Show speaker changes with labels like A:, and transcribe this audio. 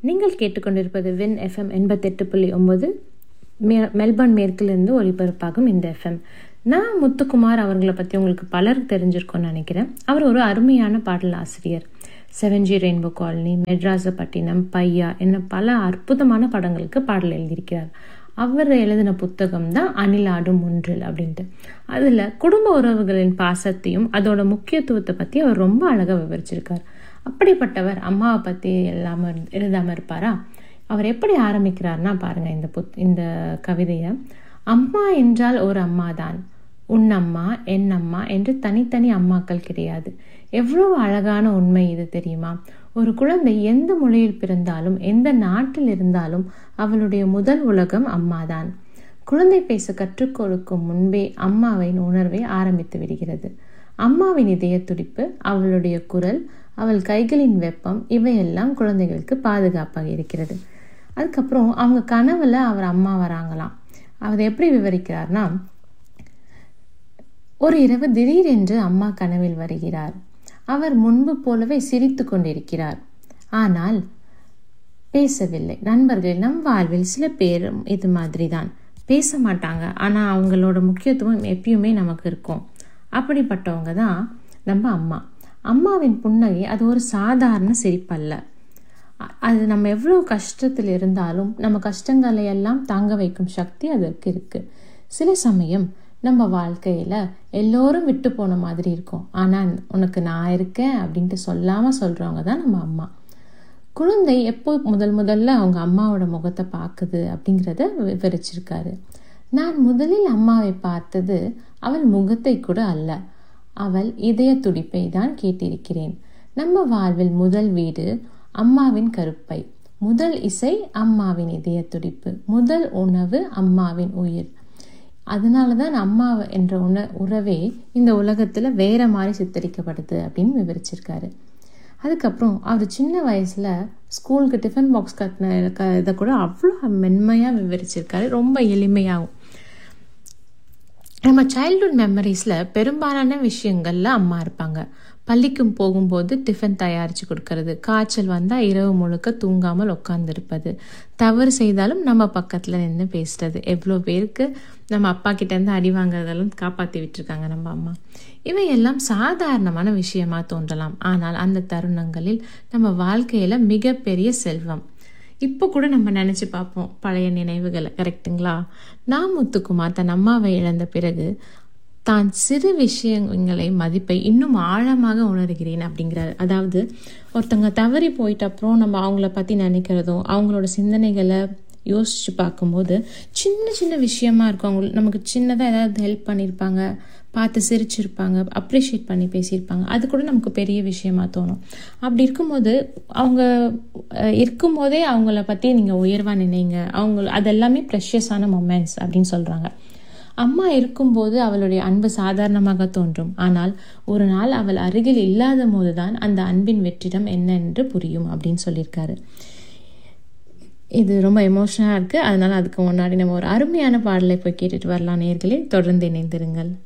A: நீங்கள் கேட்டுக்கொண்டிருப்பது win FM எண்பத்தெட்டு புள்ளி ஒன்பது மே மெல்பர்ன் மேற்கிலிருந்து ஒளிபரப்பாகும் இந்த எஃப்எம் நான் முத்துக்குமார் அவர்களை பற்றி உங்களுக்கு பலர் தெரிஞ்சிருக்கும்னு நினைக்கிறேன் அவர் ஒரு அருமையான பாடல் ஆசிரியர் செவன்ஜி ரெயின்போ காலனி மெட்ராசப்பட்டினம் பையா என்ன பல அற்புதமான படங்களுக்கு பாடல் எழுதியிருக்கிறார் அவர் எழுதின புத்தகம் தான் அணிலாடும் ஒன்றில் அப்படின்ட்டு அதில் குடும்ப உறவுகளின் பாசத்தையும் அதோட முக்கியத்துவத்தை பற்றி அவர் ரொம்ப அழகாக விவரிச்சிருக்கார் அப்படிப்பட்டவர் அம்மாவை பற்றி எல்லாம எழுதாமல் இருப்பாரா அவர் எப்படி ஆரம்பிக்கிறார்னா பாருங்க இந்த புத் இந்த கவிதையை அம்மா என்றால் ஒரு அம்மா தான் உன் அம்மா என் அம்மா என்று தனித்தனி அம்மாக்கள் கிடையாது எவ்வளவு அழகான உண்மை இது தெரியுமா ஒரு குழந்தை எந்த மொழியில் பிறந்தாலும் எந்த நாட்டில் இருந்தாலும் அவளுடைய முதல் உலகம் அம்மாதான் குழந்தை பேச கற்றுக் கொடுக்கும் முன்பே அம்மாவின் உணர்வை ஆரம்பித்து விடுகிறது அம்மாவின் இதய துடிப்பு அவளுடைய குரல் அவள் கைகளின் வெப்பம் இவையெல்லாம் குழந்தைகளுக்கு பாதுகாப்பாக இருக்கிறது அதுக்கப்புறம் அவங்க கனவுல அவர் அம்மா வராங்களாம் அவர் எப்படி விவரிக்கிறார்னா ஒரு இரவு திடீரென்று அம்மா கனவில் வருகிறார் அவர் முன்பு போலவே சிரித்து கொண்டிருக்கிறார் ஆனால் பேசவில்லை நண்பர்கள் நம் வாழ்வில் சில பேர் இது மாதிரி தான் பேச மாட்டாங்க ஆனால் அவங்களோட முக்கியத்துவம் எப்பயுமே நமக்கு இருக்கும் அப்படிப்பட்டவங்க தான் நம்ம அம்மா அம்மாவின் புன்னகை அது ஒரு சாதாரண சிரிப்பல்ல அது நம்ம எவ்வளோ கஷ்டத்தில் இருந்தாலும் நம்ம கஷ்டங்களை எல்லாம் தாங்க வைக்கும் சக்தி அதற்கு இருக்கு சில சமயம் நம்ம வாழ்க்கையில் எல்லோரும் விட்டு போன மாதிரி இருக்கும் ஆனால் உனக்கு நான் இருக்கேன் அப்படின்ட்டு சொல்லாமல் சொல்கிறவங்க தான் நம்ம அம்மா குழந்தை எப்போ முதல் முதல்ல அவங்க அம்மாவோட முகத்தை பார்க்குது அப்படிங்கிறத விவரிச்சிருக்காரு நான் முதலில் அம்மாவை பார்த்தது அவள் முகத்தை கூட அல்ல அவள் இதய துடிப்பை தான் கேட்டிருக்கிறேன் நம்ம வாழ்வில் முதல் வீடு அம்மாவின் கருப்பை முதல் இசை அம்மாவின் இதய துடிப்பு முதல் உணவு அம்மாவின் உயிர் அதனால தான் அம்மா என்ற உண உறவே இந்த உலகத்தில் வேற மாதிரி சித்தரிக்கப்படுது அப்படின்னு விவரிச்சிருக்காரு அதுக்கப்புறம் அவர் சின்ன வயசில் ஸ்கூலுக்கு டிஃபன் பாக்ஸ் கட்டின க இதை கூட அவ்வளோ மென்மையாக விவரிச்சிருக்காரு ரொம்ப எளிமையாகவும் நம்ம சைல்ட்ஹுட் மெமரிஸில் பெரும்பாலான விஷயங்களில் அம்மா இருப்பாங்க பள்ளிக்கும் போகும்போது டிஃபன் தயாரித்து கொடுக்கறது காய்ச்சல் வந்தால் இரவு முழுக்க தூங்காமல் உட்காந்துருப்பது தவறு செய்தாலும் நம்ம பக்கத்தில் நின்று பேசுறது எவ்வளோ பேருக்கு நம்ம அப்பா கிட்டேருந்து அடி வாங்குறதெல்லாம் காப்பாற்றி விட்டுருக்காங்க நம்ம அம்மா இவையெல்லாம் சாதாரணமான விஷயமா தோன்றலாம் ஆனால் அந்த தருணங்களில் நம்ம வாழ்க்கையில் மிகப்பெரிய செல்வம் இப்போ கூட நம்ம நினச்சி பார்ப்போம் பழைய நினைவுகளை கரெக்டுங்களா நான் முத்துக்குமார் தன் அம்மாவை இழந்த பிறகு தான் சிறு விஷயங்களை மதிப்பை இன்னும் ஆழமாக உணர்கிறேன் அப்படிங்கிறாரு அதாவது ஒருத்தங்க தவறி போயிட்ட அப்புறம் நம்ம அவங்கள பற்றி நினைக்கிறதும் அவங்களோட சிந்தனைகளை யோசிச்சு பார்க்கும்போது சின்ன சின்ன விஷயமா இருக்கும் அவங்க நமக்கு சின்னதாக ஏதாவது ஹெல்ப் பண்ணியிருப்பாங்க பார்த்து சிரிச்சிருப்பாங்க அப்ரிஷியேட் பண்ணி பேசியிருப்பாங்க அது கூட நமக்கு பெரிய விஷயமா தோணும் அப்படி இருக்கும்போது அவங்க இருக்கும்போதே அவங்கள பற்றி நீங்கள் உயர்வாக நினைங்க அவங்க அதெல்லாமே ப்ரெஷியஸான மொமெண்ட்ஸ் அப்படின்னு சொல்கிறாங்க அம்மா இருக்கும்போது அவளுடைய அன்பு சாதாரணமாக தோன்றும் ஆனால் ஒரு நாள் அவள் அருகில் இல்லாத போதுதான் அந்த அன்பின் வெற்றிடம் என்ன என்று புரியும் அப்படின்னு சொல்லியிருக்காரு இது ரொம்ப எமோஷனலாக இருக்குது அதனால் அதுக்கு முன்னாடி நம்ம ஒரு அருமையான பாடலை போய் கேட்டுட்டு வரலாம் நேர்களே தொடர்ந்து இணைந்திருங்கள்